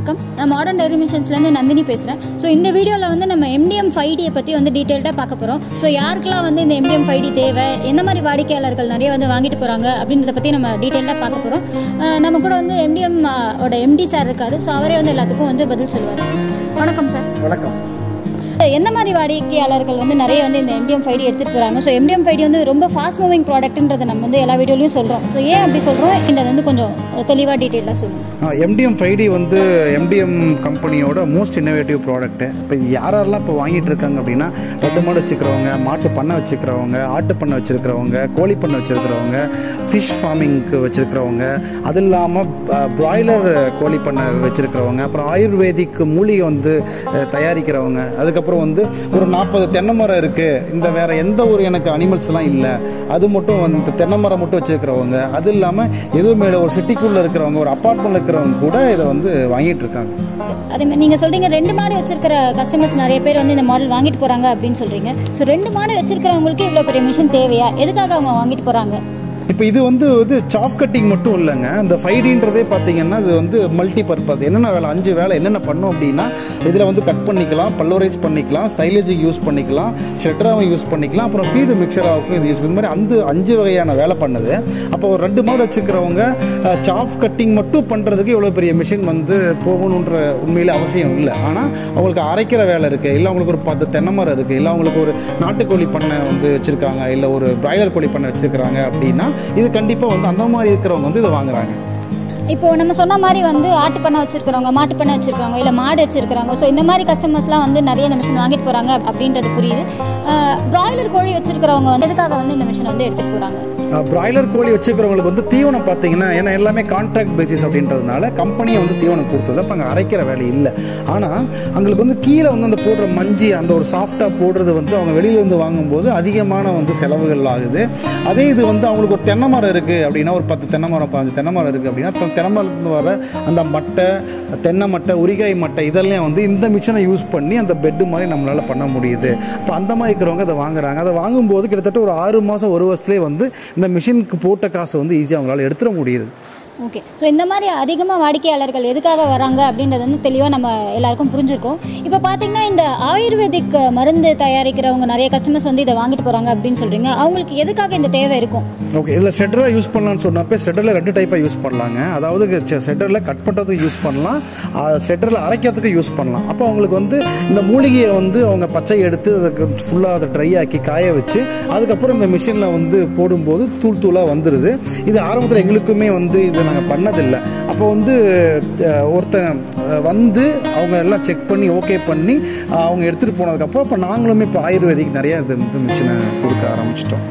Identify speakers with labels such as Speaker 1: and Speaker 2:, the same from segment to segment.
Speaker 1: வணக்கம் நான் modern diary மிஷன்ஸ்லேருந்து Nandini பேசுகிறேன் ஸோ இந்த வீடியோவில் வந்து நம்ம எம்டிஎம் ஃபைவ் டியை பற்றி வந்து டீட்டெயில்டாக பார்க்க போகிறோம் ஸோ யாருக்கெல்லாம் வந்து இந்த எம்டிஎம் ஃபைவ் டி தேவை எந்த மாதிரி வாடிக்கையாளர்கள் நிறைய வந்து வாங்கிட்டு போகிறாங்க அப்படின்றத பற்றி நம்ம டீட்டெயில்டாக பார்க்க போகிறோம் நம்ம கூட வந்து எம்டிஎம் ஓட எம்டி சார் இருக்காரு ஸோ அவரே வந்து எல்லாத்துக்கும் வந்து பதில் சொல்லுவார் வணக்கம் சார்
Speaker 2: வணக்கம்
Speaker 1: எந்த மாதிரி வாடிக்கையாளர்கள் வந்து நிறைய வந்து இந்த எம்டிஎம் ஃபைவ் டி எடுத்துகிட்டு போகிறாங்க ஸோ எம்டிஎம் ஃபைவ் டி வந்து ரொம்ப ஃபாஸ்ட் மூவிங் ப்ராடக்ட்ன்றதை நம்ம வந்து எல்லா வீடியோலையும் சொல்கிறோம் ஸோ ஏன் அப்படி சொல்கிறோம் இந்த வந்து கொஞ்சம் தெளிவாக டீட்டெயிலாக சொல்லுங்கள்
Speaker 2: எம்டிஎம் ஃபைவ் டி வந்து எம்டிஎம் கம்பெனியோட மோஸ்ட் இன்னோவேட்டிவ் ப்ராடக்ட்டு இப்போ யாரெல்லாம் இப்போ வாங்கிட்டு இருக்காங்க அப்படின்னா ரெண்டு மாடு வச்சுக்கிறவங்க மாட்டு பண்ணை வச்சுக்கிறவங்க ஆட்டு பண்ணை வச்சுருக்கிறவங்க கோழி பண்ணை வச்சுருக்கிறவங்க ஃபிஷ் ஃபார்மிங்க்கு வச்சுருக்கிறவங்க அது இல்லாமல் பிராய்லர் கோழி பண்ணை வச்சுருக்கிறவங்க அப்புறம் ஆயுர்வேதிக் மூலிகை வந்து அஹ், தயாரிக்கிறவங்க அதுக்கப்புறம் வந்து ஒரு நாற்பது தென்னை மரம் இருக்குது இந்த வேற எந்த ஒரு எனக்கு அனிமல்ஸ்லாம் இல்லை அது மட்டும் வந்து இந்த தென்னை மரம் மட்டும் வச்சுருக்கிறவங்க அது இல்லாமல் எதுவுமே ஒரு சிட்டிக்குள்ளே இருக்கிறவங்க ஒரு அப்பார்ட்மெண்ட்டில் இருக்கிறவங்க கூட இதை வந்து வாங்கிட்டு இருக்காங்க
Speaker 1: அதே மாதிரி நீங்கள் சொல்கிறீங்க ரெண்டு மாடு வச்சிருக்கிற கஸ்டமர்ஸ் நிறைய பேர் வந்து இந்த மாடல் வாங்கிட்டு போகிறாங்க அப்படின்னு சொல்கிறீங்க ஸோ ரெண்டு மாடு வச்சிருக்கிறவங்களுக்கு இவ்வளோ பெரிய மிஷின் தேவையா எதுக்காக அவங்க வாங்கிட்டு போகிறாங்க
Speaker 2: இப்போ இது வந்து இது சாஃப் கட்டிங் மட்டும் இல்லைங்க இந்த ஃபைடின்றதே பார்த்தீங்கன்னா இது வந்து மல்டி பர்பஸ் என்னென்ன வேலை அஞ்சு வேலை என்னென்ன பண்ணும் அப்படின்னா இதில் வந்து கட் பண்ணிக்கலாம் பல்லோரைஸ் பண்ணிக்கலாம் சைலேஜுக்கு யூஸ் பண்ணிக்கலாம் ஷெட்டராகவும் யூஸ் பண்ணிக்கலாம் அப்புறம் ஃபீடு மிக்சராகவும் இது யூஸ் இந்த மாதிரி அந்த அஞ்சு வகையான வேலை பண்ணுது அப்போ ஒரு ரெண்டு மாடு வச்சுக்கிறவங்க சாஃப் கட்டிங் மட்டும் பண்ணுறதுக்கு இவ்வளோ பெரிய மிஷின் வந்து போகணுன்ற உண்மையிலே அவசியம் இல்லை ஆனால் அவங்களுக்கு அரைக்கிற வேலை இருக்குது இல்லை அவங்களுக்கு ஒரு பத்து தென்னை மரம் இருக்குது இல்லை அவங்களுக்கு ஒரு நாட்டுக்கோழி பண்ணை வந்து வச்சுருக்காங்க இல்லை ஒரு பிராய்லர் கோழி பண்ணை வச்சுருக்காங்க அப்படின்னா இது கண்டிப்பாக வந்து அந்த மாதிரி இருக்கிறவங்க வந்து இதை வாங்குறாங்க
Speaker 1: இப்போ நம்ம சொன்ன மாதிரி வந்து ஆட்டு பண்ணை வச்சிருக்கிறவங்க மாட்டு பண்ணை வச்சிருக்கிறவங்க இல்லை மாடு வச்சிருக்கிறவங்க ஸோ இந்த மாதிரி கஸ்டமர்ஸ்லாம் வந்து நிறைய இந்த மிஷின் வாங்கிட்டு போகிறாங்க அப்படின்றது புரியுது பிராய்லர் கோழி வச்சிருக்கிறவங்க வந்து எதுக்காக வந்து இந்த மிஷின் வந்து எடுத்துகிட்டு போகிறாங்க
Speaker 2: பிராய்லர் கோழி வச்சுக்கிறவங்களுக்கு வந்து தீவனம் பார்த்தீங்கன்னா ஏன்னா எல்லாமே கான்ட்ராக்ட் பேசிஸ் அப்படின்றதுனால கம்பெனியை வந்து தீவனம் கொடுத்தது அப்போ அங்கே அரைக்கிற வேலை இல்லை ஆனால் அவங்களுக்கு வந்து கீழே வந்து அந்த போடுற மஞ்சி அந்த ஒரு சாஃப்டாக போடுறது வந்து அவங்க வெளியிலேருந்து வாங்கும்போது அதிகமான வந்து செலவுகள் ஆகுது அதே இது வந்து அவங்களுக்கு ஒரு தென்னை மரம் இருக்குது அப்படின்னா ஒரு பத்து தென்னை மரம் பதினஞ்சு தென்னை மரம் இருக்குது அப்படின்னா த- தென்னை மரத்துலேருந்து வர அந்த மட்டை தென்னை மட்டை உரிகாய் மட்டை இதெல்லாம் வந்து இந்த மிஷினை யூஸ் பண்ணி அந்த பெட்டு மாதிரி நம்மளால் பண்ண முடியுது இப்போ அந்த மாதிரி இருக்கிறவங்க அதை வாங்குறாங்க அதை வாங்கும்போது கிட்டத்தட்ட ஒரு ஆறு மாதம் ஒரு வருஷத்துலேயே வந்து இந்த மிஷினுக்கு போட்ட காசை வந்து ஈஸியாக அவங்களால எடுத்துட முடியுது
Speaker 1: ஓகே ஸோ இந்த மாதிரி அதிகமாக வாடிக்கையாளர்கள் எதுக்காக வராங்க அப்படின்றது வந்து தெளிவாக நம்ம எல்லாருக்கும் புரிஞ்சிருக்கோம் இப்போ பார்த்தீங்கன்னா இந்த ஆயுர்வேதிக் மருந்து தயாரிக்கிறவங்க நிறைய கஸ்டமர்ஸ் வந்து இதை வாங்கிட்டு போகிறாங்க அப்படின்னு சொல்கிறீங்க அவங்களுக்கு எதுக்காக இந்த தேவை இருக்கும்
Speaker 2: ஓகே இதில் ஷெட்டராக யூஸ் பண்ணலாம்னு சொன்னப்போ ஷெட்டரில் ரெண்டு டைப்பாக யூஸ் பண்ணலாங்க அதாவது ஷெட்டரில் கட் பண்ணுறதுக்கு யூஸ் பண்ணலாம் ஷெட்டரில் அரைக்கிறதுக்கு யூஸ் பண்ணலாம் அப்போ அவங்களுக்கு வந்து இந்த மூலிகையை வந்து அவங்க பச்சை எடுத்து அதுக்கு ஃபுல்லாக அதை ட்ரை ஆக்கி காய வச்சு அதுக்கப்புறம் இந்த மிஷினில் வந்து போடும்போது தூள் தூளாக வந்துடுது இது ஆரம்பத்தில் எங்களுக்குமே வந்து இதை நாங்கள் பண்ணதில்லை அப்போ வந்து அஹ், ஒருத்தன் அஹ், வந்து அவங்க எல்லாம் செக் பண்ணி ஓகே பண்ணி அஹ், அவங்க எடுத்துகிட்டு போனதுக்கப்புறம் இப்போ நாங்களுமே இப்போ ஆயுர்வேதிக் நிறைய இது வந்து மிஷினை கொடுக்க ஆரம்பிச்சிட்டோம்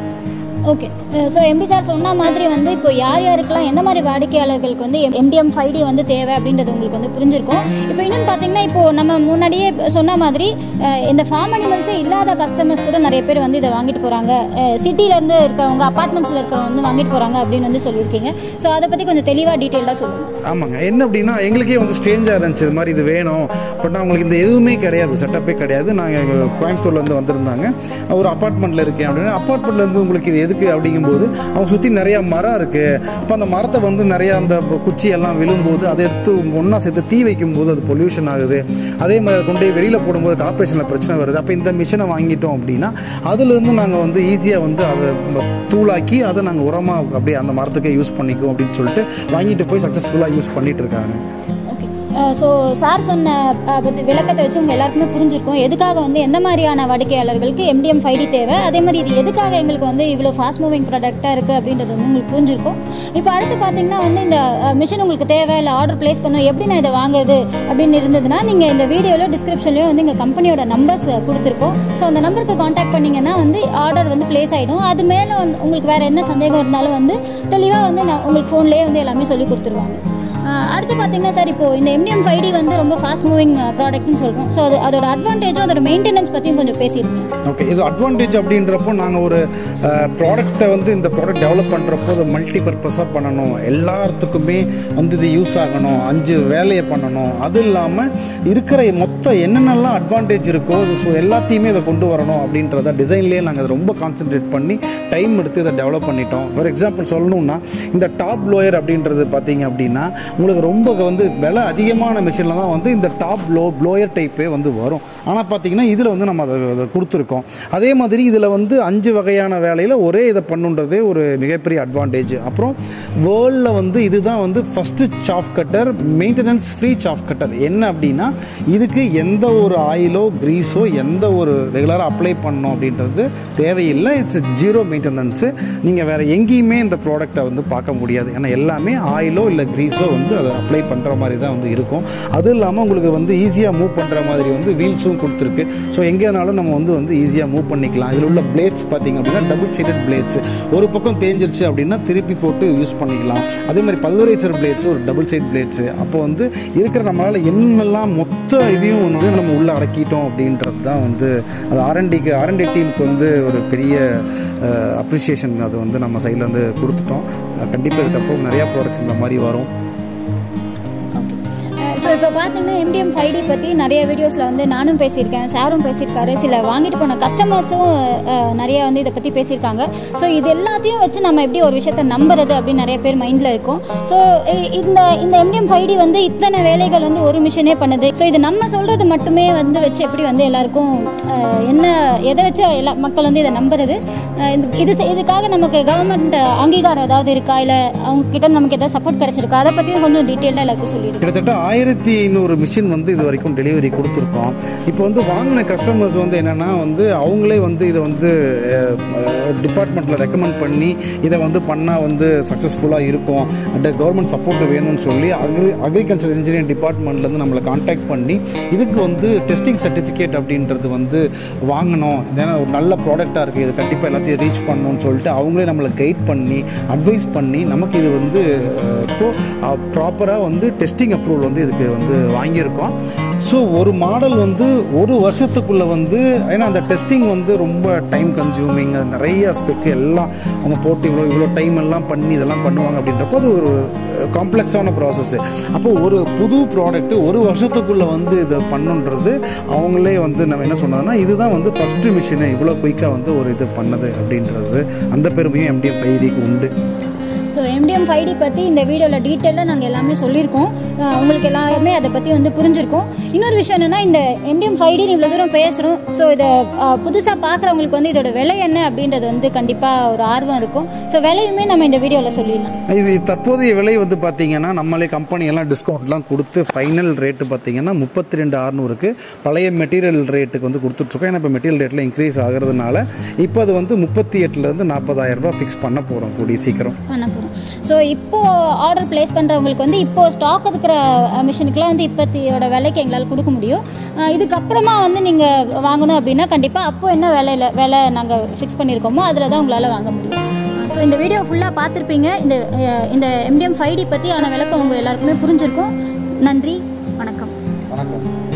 Speaker 1: ஓகே ஸோ எம்பி சார் சொன்ன மாதிரி வந்து இப்போ யார் யாருக்கெல்லாம் எந்த மாதிரி வாடிக்கையாளர்களுக்கு வந்து எம்டிஎம் ஃபைவ் டி வந்து தேவை அப்படின்றது உங்களுக்கு வந்து புரிஞ்சிருக்கும் இப்போ இன்னொன்று பார்த்தீங்கன்னா இப்போ நம்ம முன்னாடியே சொன்ன மாதிரி அஹ், இந்த ஃபார்ம் அனிமல்ஸே இல்லாத கஸ்டமர்ஸ் கூட நிறைய பேர் வந்து இதை வாங்கிட்டு போகிறாங்க சிட்டிலேருந்து இருக்கிறவங்க அப்பார்ட்மெண்ட்ஸில் இருக்கிறவங்க வந்து வாங்கிட்டு போகிறாங்க அப்படின்னு வந்து சொல்லியிருக்கீங்க ஸோ அதை பற்றி கொஞ்சம் தெளிவாக டீட்டெயிலாக சொல்லுங்கள்
Speaker 2: ஆமாங்க என்ன அப்படின்னா எங்களுக்கே வந்து ஸ்ட்ரேஞ்சாக இருந்துச்சு இது மாதிரி இது வேணும் பட் அவங்களுக்கு இந்த எதுவுமே கிடையாது செட்டப்பே கிடையாது நாங்கள் கோயம்புத்தூர்லேருந்து வந்திருந்தாங்க ஒரு அப்பார்ட்மெண்ட்டில் இருக்கேன் அப்படின்னா அப்பார்ட்மெண்ட்லேருந்து உங்களுக்கு இது எதுக்கு அப்படிங்கும்போது அவங்க சுற்றி நிறையா மரம் இருக்குது அப்போ அந்த மரத்தை வந்து நிறையா அந்த குச்சி எல்லாம் விழும்போது அதை எடுத்து ஒன்றா சேர்த்து தீ வைக்கும்போது அது பொல்யூஷன் ஆகுது அதே மாதிரி அதை கொண்டு போய் வெளியில் போடும்போது கார்பரேஷனில் பிரச்சனை வருது அப்போ இந்த மிஷினை வாங்கிட்டோம் அப்படின்னா அதுலேருந்து நாங்கள் வந்து ஈஸியாக வந்து அதை தூளாக்கி அதை நாங்கள் உரமாக அப்படியே அந்த மரத்துக்கே யூஸ் பண்ணிக்குவோம் அப்படின்னு சொல்லிட்டு வாங்கிட்டு போய் சக்ஸஸ்ஃபுல்லாக யூஸ் பண்ணிட்டு இருக்காங்க
Speaker 1: ஓகே ஸோ சார் சொன்ன அஹ், பத்தி விளக்கத்தை வச்சு உங்கள் எல்லாருக்குமே புரிஞ்சிருக்கும் எதுக்காக வந்து எந்த மாதிரியான வாடிக்கையாளர்களுக்கு எம்டிஎம் ஃபைவ் டி தேவை அதே மாதிரி இது எதுக்காக எங்களுக்கு வந்து இவ்வளோ ஃபாஸ்ட் மூவிங் ப்ராடக்டாக இருக்குது அப்படின்றது வந்து உங்களுக்கு புரிஞ்சிருக்கும் இப்போ அடுத்து பார்த்தீங்கன்னா வந்து இந்த மிஷின் உங்களுக்கு தேவை இல்லை ஆர்டர் ப்ளேஸ் பண்ணும் எப்படி நான் இதை வாங்குறது அப்படின்னு இருந்ததுன்னா நீங்கள் இந்த வீடியோவில் டிஸ்கிரிப்ஷன்லேயும் வந்து எங்கள் கம்பெனியோட நம்பர்ஸ் கொடுத்துருப்போம் ஸோ அந்த நம்பருக்கு காண்டாக்ட் பண்ணிங்கன்னா வந்து ஆர்டர் வந்து ப்ளேஸ் ஆகிடும் அது மேலே வந்து உங்களுக்கு வேறு என்ன சந்தேகம் இருந்தாலும் வந்து தெளிவாக வந்து நான் உங்களுக்கு ஃபோன்லேயே வந்து எல்லாமே சொல்லி கொடுத்துருவாங்க ஆஹ் அடுத்து பார்த்தீங்கன்னா சார் இப்போ இந்த எம்டிஎம் ஃபைவ் டி வந்து ரொம்ப ஃபாஸ்ட் மூவிங் ப்ராடக்ட்னு சொல்கிறோம் ஸோ அது அதோட அட்வான்டேஜும் அதோட மெயின்டெனன்ஸ் பற்றியும் கொஞ்சம் பேசியிருக்கேன்
Speaker 2: ஓகே இது அட்வான்டேஜ் அப்படின்றப்போ நாங்கள் ஒரு ப்ராடக்ட்டை வந்து இந்த ப்ராடக்ட் டெவலப் பண்ணுறப்போ அதை மல்டி பர்பஸாக பண்ணணும் எல்லாத்துக்குமே வந்து இது யூஸ் ஆகணும் அஞ்சு வேலையை பண்ணணும் அது இல்லாமல் இருக்கிற மொத்த என்னென்னலாம் அட்வான்டேஜ் இருக்கோ அது ஸோ எல்லாத்தையுமே இதை கொண்டு வரணும் அப்படின்றத டிசைன்லேயே நாங்கள் அதை ரொம்ப கான்சென்ட்ரேட் பண்ணி டைம் எடுத்து இதை டெவலப் பண்ணிட்டோம் ஃபார் எக்ஸாம்பிள் சொல்லணும்னா இந்த டாப் லோயர் அப்படின்றது பார்த்தீங்க அப்படின்னா உங்களுக்கு ரொம்ப வந்து விலை அதிகமான மிஷினில் தான் வந்து இந்த டாப் ப்ளோ ப்ளோயர் டைப்பே வந்து வரும் ஆனால் பார்த்தீங்கன்னா இதில் வந்து நம்ம அதை அதை கொடுத்துருக்கோம் அதே மாதிரி இதில் வந்து அஞ்சு வகையான வேலையில் ஒரே இதை பண்ணுன்றதே ஒரு மிகப்பெரிய அட்வான்டேஜ் அப்புறம் வேர்ல்டில் வந்து இதுதான் வந்து first chaff cutter maintenance free chaff cutter என்ன அப்படின்னா இதுக்கு எந்த ஒரு ஆயிலோ கிரீஸோ எந்த ஒரு ரெகுலராக அப்ளை பண்ணோம் அப்படின்றது தேவையில்லை இட்ஸ் ஜீரோ மெயின்டெனன்ஸு நீங்கள் வேறு எங்கேயுமே இந்த ப்ராடக்டை வந்து பார்க்க முடியாது ஏன்னா எல்லாமே ஆயிலோ இல்லை கிரீஸோ வந்து அதை அப்ளை பண்ணுற மாதிரி தான் வந்து இருக்கும் அது இல்லாமல் உங்களுக்கு வந்து ஈஸியாக மூவ் பண்ணுற மாதிரி வந்து வீல்ஸும் கொடுத்துருக்கு ஸோ எங்கேனாலும் நம்ம வந்து வந்து ஈஸியாக மூவ் பண்ணிக்கலாம் இதில் உள்ள பிளேட்ஸ் பார்த்தீங்க அப்படின்னா டபுள் சைடட் பிளேட்ஸ் ஒரு பக்கம் தேஞ்சிருச்சு அப்படின்னா திருப்பி போட்டு யூஸ் பண்ணிக்கலாம் அதே மாதிரி பல்வரைசர் பிளேட்ஸ் ஒரு டபுள் சைட் பிளேட்ஸ் அப்போ வந்து இருக்கிற நம்மளால் என்னெல்லாம் மொத்த இதையும் வந்து நம்ம உள்ளே அடக்கிட்டோம் அப்படின்றது தான் வந்து அது ஆர்என்டிக்கு ஆர்என்டி டீமுக்கு வந்து ஒரு பெரிய அப்ரிசியேஷன் அது வந்து நம்ம சைடில் வந்து கொடுத்துட்டோம் கண்டிப்பாக இதுக்கப்புறம் நிறையா ப்ராடக்ட்ஸ் இந்த மாதிரி வரும்
Speaker 1: ஸோ இப்போ பார்த்தீங்கன்னா எம்டிஎம் ஃபைவ் டி பற்றி நிறைய வீடியோஸில் வந்து நானும் பேசியிருக்கேன் சாரும் பேசியிருக்காரு சில வாங்கிட்டு போன கஸ்டமர்ஸும் நிறைய வந்து இதை பற்றி பேசியிருக்காங்க ஸோ இது எல்லாத்தையும் வச்சு நம்ம எப்படி ஒரு விஷயத்த நம்புறது அப்படின்னு நிறைய பேர் மைண்டில் இருக்கும் ஸோ இந்த இந்த எம்டிஎம் ஃபைவ் டி வந்து இத்தனை வேலைகள் வந்து ஒரு மிஷினே பண்ணுது ஸோ இது நம்ம சொல்கிறது மட்டுமே வந்து வச்சு எப்படி வந்து எல்லாருக்கும் அஹ், என்ன எதை வச்சு எல்லா மக்கள் வந்து இதை நம்புறது அஹ், இந்த- இது செ- இதுக்காக நமக்கு கவர்மெண்ட் அங்கீகாரம் ஏதாவது இருக்கா இல்லை அவங்க கிட்ட நமக்கு ஏதாவது சப்போர்ட் கிடைச்சிருக்கா அதை பற்றியும் கொஞ்சம் டீட்டெயிலாக எல்லாருக்கும் சொல்லிடுங்க
Speaker 2: கிட்டத்தட்ட ஆயிரத்தி ஐநூறு மிஷின் வந்து இது வரைக்கும் டெலிவரி கொடுத்துருக்கோம் இப்போ வந்து வாங்கின கஸ்டமர்ஸ் வந்து என்னென்னா வந்து அவங்களே வந்து இதை வந்து டிபார்ட்மெண்ட்டில் ரெக்கமெண்ட் பண்ணி இதை வந்து பண்ணால் வந்து சக்ஸஸ்ஃபுல்லாக இருக்கும் அண்ட் கவர்மெண்ட் சப்போர்ட் வேணும்னு சொல்லி அக்ரி அக்ரிகல்ச்சர் இன்ஜினியரிங் டிபார்ட்மெண்ட்லேருந்து நம்மளை காண்டாக்ட் பண்ணி இதுக்கு வந்து டெஸ்டிங் சர்டிஃபிகேட் அப்படின்றது வந்து வாங்கணும் ஏன்னா ஒரு நல்ல ப்ராடக்டாக இருக்குது இது கண்டிப்பாக எல்லாத்தையும் ரீச் பண்ணணும்னு சொல்லிட்டு அவங்களே நம்மளை கைட் பண்ணி அட்வைஸ் பண்ணி நமக்கு இது வந்து அஹ், இப்போ ப்ராப்பராக வந்து டெஸ்டிங் அப்ரூவல் வந்து இதுக்கு வந்து வாங்கியிருக்கோம் ஸோ ஒரு மாடல் வந்து ஒரு வருஷத்துக்குள்ள வந்து ஏன்னா அந்த டெஸ்டிங் வந்து ரொம்ப டைம் கன்சியூமிங் அது நிறைய ஸ்பெக் எல்லாம் அவங்க போட்டு இவ்வளோ இவ்வளோ டைம் எல்லாம் பண்ணி இதெல்லாம் பண்ணுவாங்க அப்படின்றப்போ அது ஒரு காம்ப்ளெக்ஸான ப்ராசஸ் அப்போ ஒரு புது ப்ராடக்ட் ஒரு வருஷத்துக்குள்ள வந்து இதை பண்ணுன்றது அவங்களே வந்து நம்ம என்ன சொன்னதுன்னா இதுதான் வந்து ஃபர்ஸ்ட் மிஷினை இவ்வளோ குயிக்காக வந்து ஒரு இது பண்ணது அப்படின்றது அந்த பெருமையும் எம்டிஎம் ஃபைடிக்கு உண்டு
Speaker 1: ஸோ எம்டிஎம் ஃபைவ் டி பற்றி இந்த வீடியோவில் டீட்டெயிலாக நாங்கள் எல்லாமே சொல்லியிருக்கோம் அஹ் உங்களுக்கு எல்லாருமே அதை பற்றி வந்து புரிஞ்சிருக்கும் இன்னொரு விஷயம் என்னென்னா இந்த எம்டிஎம் ஃபைவ் டி இவ்வளோ தூரம் பேசுகிறோம் ஸோ இதை புதுசாக பார்க்குறவங்களுக்கு வந்து இதோட விலை என்ன அப்படின்றது வந்து கண்டிப்பாக ஒரு ஆர்வம் இருக்கும் ஸோ விலையுமே நம்ம இந்த வீடியோவில் சொல்லிடலாம்
Speaker 2: இது தற்போதைய விலை வந்து பார்த்தீங்கன்னா நம்மளே கம்பெனி எல்லாம் டிஸ்கவுண்ட்லாம் கொடுத்து ஃபைனல் ரேட்டு பார்த்தீங்கன்னா முப்பத்தி ரெண்டு அறுநூறுக்கு பழைய மெட்டீரியல் ரேட்டுக்கு வந்து கொடுத்துட்ருக்கோம் ஏன்னா இப்போ மெட்டீரியல் ரேட்டில் இன்க்ரீஸ் ஆகிறதுனால இப்போ அது வந்து முப்பத்தி எட்டுலேருந்து நாற்பதாயிரம் ரூபாய் ஃபிக்ஸ் பண்ண போகிறோம் கூடிய சீக்கிரம்
Speaker 1: பண்ண போகிறோம் ஸோ இப்போ ஆர்டர் பிளேஸ் பண்ணுறவங்களுக்கு வந்து இப்போ ஸ்டாக் இருக்கிற மிஷினுக்குலாம் வந்து இப்போத்தியோட விலைக்கு எங்களால் கொடுக்க முடியும் அஹ் இதுக்கப்புறமா வந்து நீங்கள் வாங்கணும் அப்படின்னா கண்டிப்பாக அப்போ என்ன விலையில விலை நாங்கள் ஃபிக்ஸ் பண்ணியிருக்கோமோ அதில் தான் உங்களால் வாங்க முடியும் ஸோ இந்த வீடியோ ஃபுல்லாக பார்த்துருப்பீங்க இந்த அஹ் இந்த எம்டிஎம் ஃபைவ் டி பற்றி ஆன விளக்கம் உங்கள் எல்லாருக்குமே புரிஞ்சிருக்கும் நன்றி வணக்கம்
Speaker 2: வணக்கம்